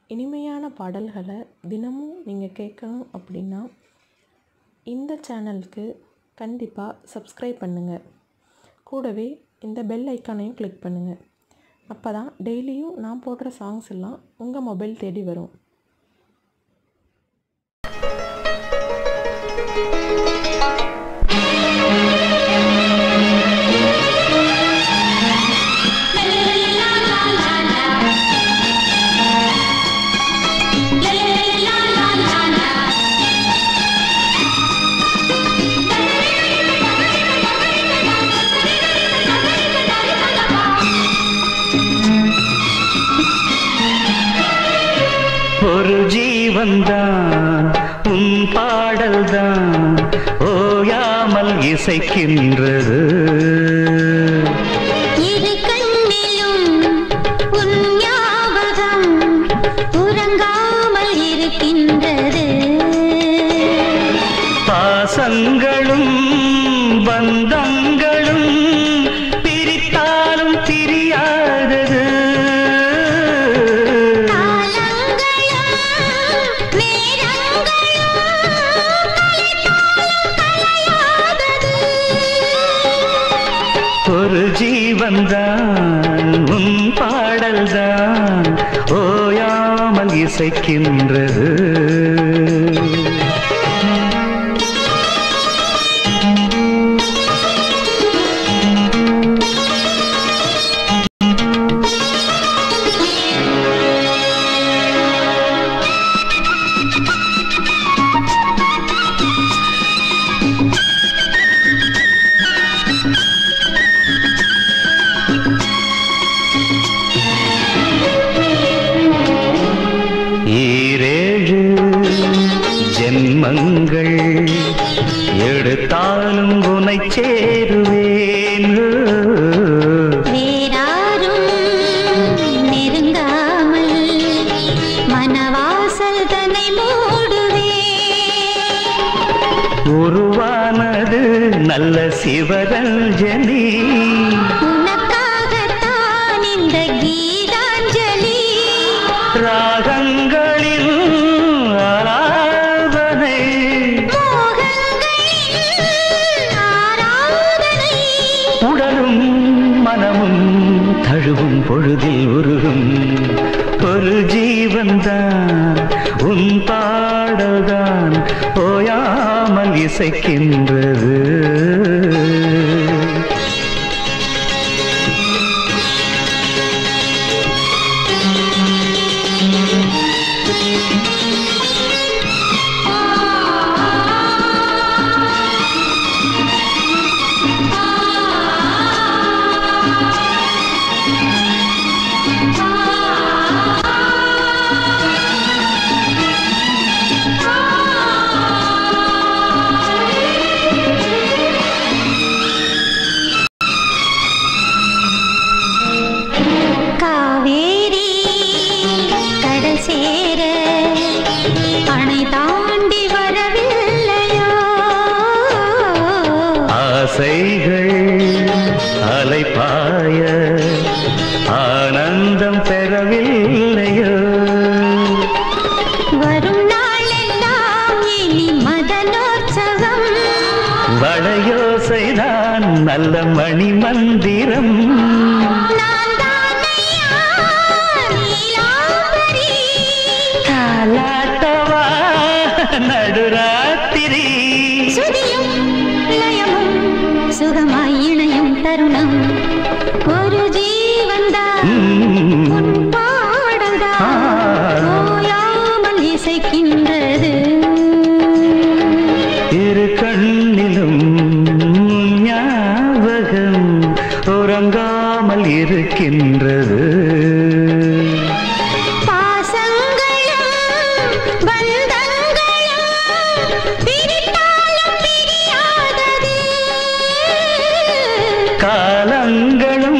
இனிமையான பாடல்களை தினமும் நீங்கள் கேட்கணும் அப்படின்னா இந்த சேனலுக்கு கண்டிப்பாக சப்ஸ்கிரைப் பண்ணுங்கள் கூடவே இந்த பெல் ஐக்கானையும் கிளிக் பண்ணுங்கள் அப்போ தான் டெய்லியும் நான் போடுற சாங்ஸ் எல்லாம் உங்கள் மொபைல் தேடி வரும் ஒரு ஜீவன்தான் உன் பாடல்தான் ஓயாமல் இசைக்கின்றது இரு கண்ணிலும் உன் ஞாபகம் உறங்காமல் இருக்கின்றது பாசங்களும் பந்தங்களும் பிரித்தாலும் பிரியாதது காலங்களும் நேரங்களும் கலைத்தாலும் கலையாதது ஒரு ஜீவன்தான் உன் பாடல்தான் ஓயாமல் இசைக்கின்றது ஈரேழு ஜென்மங்கள் எடுத்தாலும் உனை சேருவேன் வேறாரும் நெருங்காமல் மனவாசல் தன்னை மூடுவே உருவானது நல்ல சிவரஞ்சனி உனக்காகத்தான் இந்த கீதாஞ்சலி ராகங்களில் ஆராதனை மோகங்களில் ஆராதனை உடலும் மனமும் தழுவும் பொழுதில் உருகும் ஒரு ஜீவன்தான் உன் பாடல்தான் ஓயாமல் இசைக்கின்றது காவேரி கடல் சேர அணை தாண்டி வரவில்லையோ ஆசைகள் அலைப்பாய ஆனந்தம் பெறவில்லையோ வரும் நாளெல்லாம் இனி மதனோற்சவம் வளையோசைதான் நல்ல மணி மந்திரம் நான் தானையா நீலாம்பரி காலாட்டவா நடுராத்திரி சுதியும் லயமும் சுகமாய் இணையும் தருணம் ஒரு ஜீவன்தான் உம், உன் பாடல்தான் ஆ. ஓயாமல் இசைக்கின்றது இரு கண்ணிலும் ஞாபகம் உறங்காமல் இருக்கின்றது பாசங்களும் பந்தங்களும் பிரித்தாலும் பிரியாதது காலங்களும்